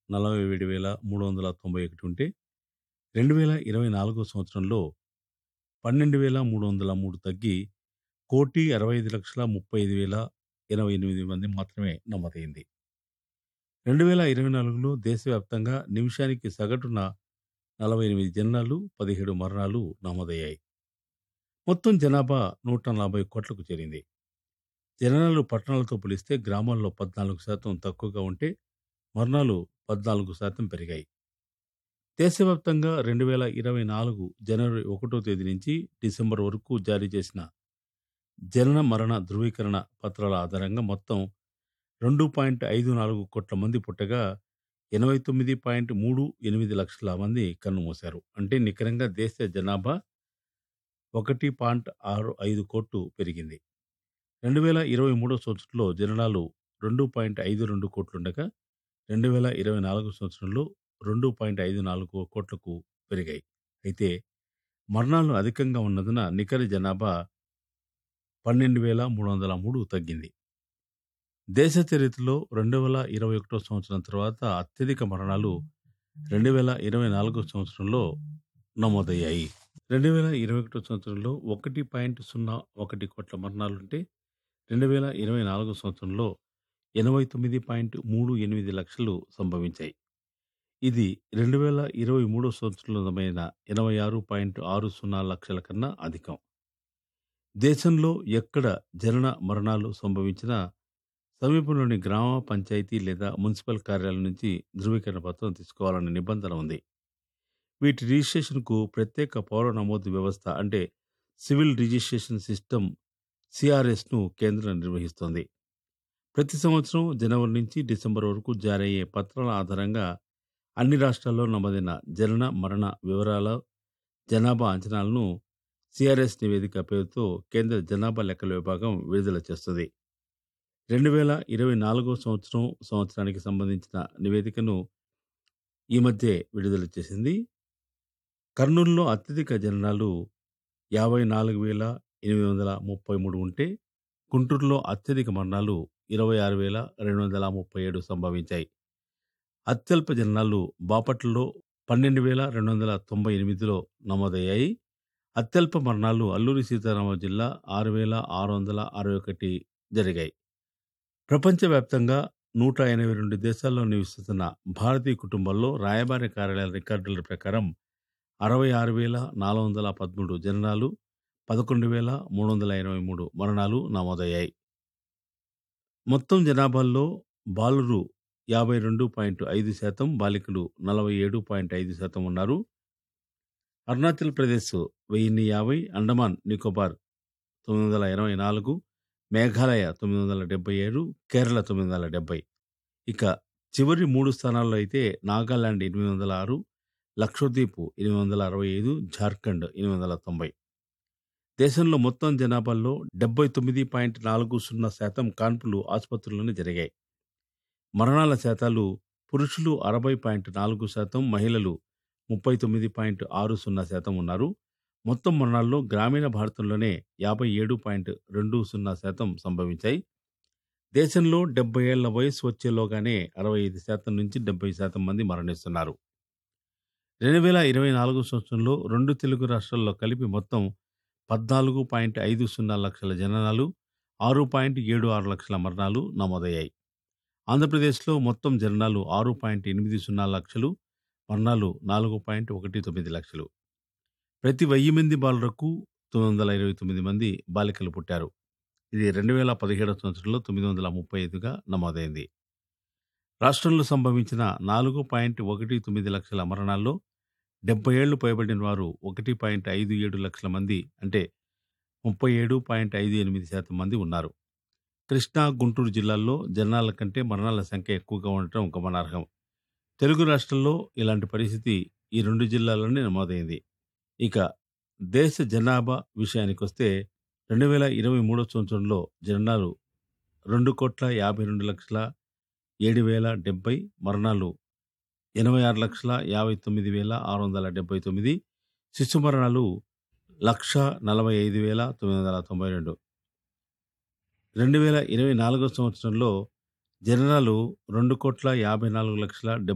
నలభై ఏడు వేల మూడు వందల తొంభై ఒకటి ఉంటే రెండు వేల ఇరవై నాలుగో సంవత్సరంలో పన్నెండు వేల మూడు వందల మూడు తగ్గి కోటి అరవై ఐదు లక్షల ముప్పై ఐదు వేల ఎనభై ఎనిమిది మంది మాత్రమే నమోదైంది రెండు వేల ఇరవై నాలుగులో దేశవ్యాప్తంగా నిమిషానికి సగటున నలభై ఎనిమిది జననాలు పదిహేడు మరణాలు నమోదయ్యాయి మొత్తం జనాభా నూట నలభై కోట్లకు చేరింది జననాలు పట్టణాలతో పోలిస్తే గ్రామాల్లో పద్నాలుగు శాతం తక్కువగా ఉంటే మరణాలు పద్నాలుగు శాతం పెరిగాయి దేశవ్యాప్తంగా రెండు వేల ఇరవై నాలుగు జనవరి ఒకటో తేదీ నుంచి డిసెంబర్ వరకు జారీ చేసిన జనన మరణ ధృవీకరణ పత్రాల ఆధారంగా మొత్తం రెండు పాయింట్ ఐదు నాలుగు కోట్ల మంది పుట్టగా ఎనభై తొమ్మిది పాయింట్ మూడు ఎనిమిది లక్షల మంది కన్నుమూశారు అంటే నికరంగా దేశ జనాభా ఒకటి పాయింట్ ఆరు ఐదు కోట్లు పెరిగింది రెండు వేల ఇరవై మూడో సంవత్సరంలో జననాలు రెండు పాయింట్ ఐదు రెండు కోట్లుండగా రెండు వేల ఇరవై నాలుగు సంవత్సరంలో రెండు పాయింట్ ఐదు నాలుగు కోట్లకు పెరిగాయి అయితే మరణాలు అధికంగా ఉన్నందున నికర జనాభా పన్నెండు వేల మూడు వందల మూడు తగ్గింది దేశ చరిత్రలో రెండు వేల ఇరవై ఒకటో సంవత్సరం తర్వాత అత్యధిక మరణాలు రెండు వేల ఇరవై నాలుగో సంవత్సరంలో నమోదయ్యాయి రెండు వేల ఇరవై ఒకటో సంవత్సరంలో ఒకటి పాయింట్ సున్నా ఒకటి కోట్ల మరణాలుంటే రెండు వేల ఇరవై నాలుగో సంవత్సరంలో ఎనభై తొమ్మిది పాయింట్ మూడు ఎనిమిది లక్షలు సంభవించాయి ఇది రెండు వేల ఇరవై మూడో సంవత్సరంలో నమోదైన ఎనభై ఆరు పాయింట్ ఆరు సున్నా లక్షల కన్నా అధికం దేశంలో ఎక్కడ జనన మరణాలు సంభవించినా సమీపంలోని గ్రామ పంచాయతీ లేదా మున్సిపల్ కార్యాలయం నుంచి ధృవీకరణ పత్రం తీసుకోవాలనే నిబంధన ఉంది వీటి రిజిస్ట్రేషన్కు ప్రత్యేక పౌర నమోదు వ్యవస్థ అంటే సివిల్ రిజిస్ట్రేషన్ సిస్టమ్ సిఆర్ఎస్ను కేంద్రం నిర్వహిస్తోంది ప్రతి సంవత్సరం జనవరి నుంచి డిసెంబర్ వరకు జారీ అయ్యే పత్రాల ఆధారంగా అన్ని రాష్ట్రాల్లో నమోదైన జనన మరణ వివరాల జనాభా అంచనాలను సిఆర్ఎస్ నివేదిక పేరుతో కేంద్ర జనాభా లెక్కల విభాగం విడుదల చేస్తుంది రెండు వేల ఇరవై నాలుగో సంవత్సరం సంవత్సరానికి సంబంధించిన నివేదికను ఈ మధ్య విడుదల చేసింది కర్నూలులో అత్యధిక జననాలు యాభై నాలుగు వేల ఎనిమిది వందల ముప్పై మూడు ఉంటే గుంటూరులో అత్యధిక మరణాలు ఇరవై ఆరు వేల రెండు వందల ముప్పై ఏడు సంభవించాయి అత్యల్ప జననాలు బాపట్లలో పన్నెండు వేల రెండు వందల తొంభై ఎనిమిదిలో నమోదయ్యాయి అత్యల్ప మరణాలు అల్లూరి సీతారామ జిల్లా ఆరు వేల ఆరు వందల అరవై ఒకటి జరిగాయి ప్రపంచవ్యాప్తంగా నూట ఎనభై రెండు దేశాల్లో నివసిస్తున్న భారతీయ కుటుంబాల్లో రాయబారి కార్యాలయాల రికార్డుల ప్రకారం అరవై ఆరు వేల నాలుగు వందల పదమూడు జననాలు పదకొండు వేల మూడు వందల ఎనభై మూడు మరణాలు నమోదయ్యాయి మొత్తం జనాభాలో బాలురు యాభై రెండు పాయింట్ ఐదు శాతం బాలికలు నలభై ఏడు పాయింట్ ఐదు శాతం ఉన్నారు అరుణాచల్ ప్రదేశ్ వెయ్యిన్ని యాభై అండమాన్ నికోబార్ తొమ్మిది వందల ఎనభై నాలుగు మేఘాలయ తొమ్మిది వందల డెబ్బై ఏడు కేరళ తొమ్మిది వందల డెబ్బై ఇక చివరి మూడు స్థానాల్లో అయితే నాగాలాండ్ ఎనిమిది వందల ఆరు లక్షద్వీప్ ఎనిమిది వందల అరవై ఐదు జార్ఖండ్ ఎనిమిది వందల తొంభై దేశంలో మొత్తం జనాభాలో డెబ్బై తొమ్మిది పాయింట్ నాలుగు సున్నా శాతం కాన్పులు ఆసుపత్రుల్లోనే జరిగాయి మరణాల శాతాలు పురుషులు అరవై పాయింట్ నాలుగు శాతం మహిళలు ముప్పై తొమ్మిది పాయింట్ ఆరు సున్నా శాతం ఉన్నారు మొత్తం మరణాల్లో గ్రామీణ భారతంలోనే యాభై ఏడు పాయింట్ రెండు సున్నా శాతం సంభవించాయి దేశంలో డెబ్బై ఏళ్ల వయసు వచ్చేలోగానే అరవై ఐదు శాతం నుంచి డెబ్బై శాతం మంది మరణిస్తున్నారు రెండు వేల ఇరవై నాలుగు సంవత్సరంలో రెండు తెలుగు రాష్ట్రాల్లో కలిపి మొత్తం పద్నాలుగు పాయింట్ ఐదు సున్నా లక్షల జననాలు ఆరు పాయింట్ ఏడు ఆరు లక్షల మరణాలు నమోదయ్యాయి ఆంధ్రప్రదేశ్లో మొత్తం జననాలు ఆరు పాయింట్ ఎనిమిది సున్నా లక్షలు మరణాలు నాలుగు పాయింట్ ఒకటి తొమ్మిది లక్షలు ప్రతి వెయ్యి మంది బాలురకు తొమ్మిది వందల ఇరవై తొమ్మిది మంది బాలికలు పుట్టారు ఇది రెండు వేల పదిహేడవ సంవత్సరంలో తొమ్మిది వందల ముప్పై ఐదుగా నమోదైంది రాష్ట్రంలో సంభవించిన నాలుగు పాయింట్ ఒకటి తొమ్మిది లక్షల మరణాల్లో డెబ్బై ఏళ్లు పైబడిన వారు ఒకటి పాయింట్ ఐదు ఏడు లక్షల మంది అంటే ముప్పై ఏడు పాయింట్ ఐదు ఎనిమిది శాతం మంది ఉన్నారు కృష్ణా గుంటూరు జిల్లాల్లో జనాల కంటే మరణాల సంఖ్య ఎక్కువగా ఉండటం గమనార్హం తెలుగు రాష్ట్రాల్లో ఇలాంటి పరిస్థితి ఈ రెండు జిల్లాల్లోనే నమోదైంది ఇక దేశ జనాభా విషయానికి వస్తే రెండు వేల ఇరవై మూడో సంవత్సరంలో జనాలు రెండు కోట్ల యాభై రెండు లక్షల ఏడు వేల డెబ్బై మరణాలు ఎనభై ఆరు లక్షల యాభై తొమ్మిది వేల ఆరు వందల డెబ్బై తొమ్మిది శిశు మరణాలు లక్ష నలభై ఐదు వేల తొమ్మిది వందల తొంభై రెండు రెండు వేల ఇరవై నాలుగో సంవత్సరంలో జననాలు రెండు కోట్ల యాభై నాలుగు లక్షల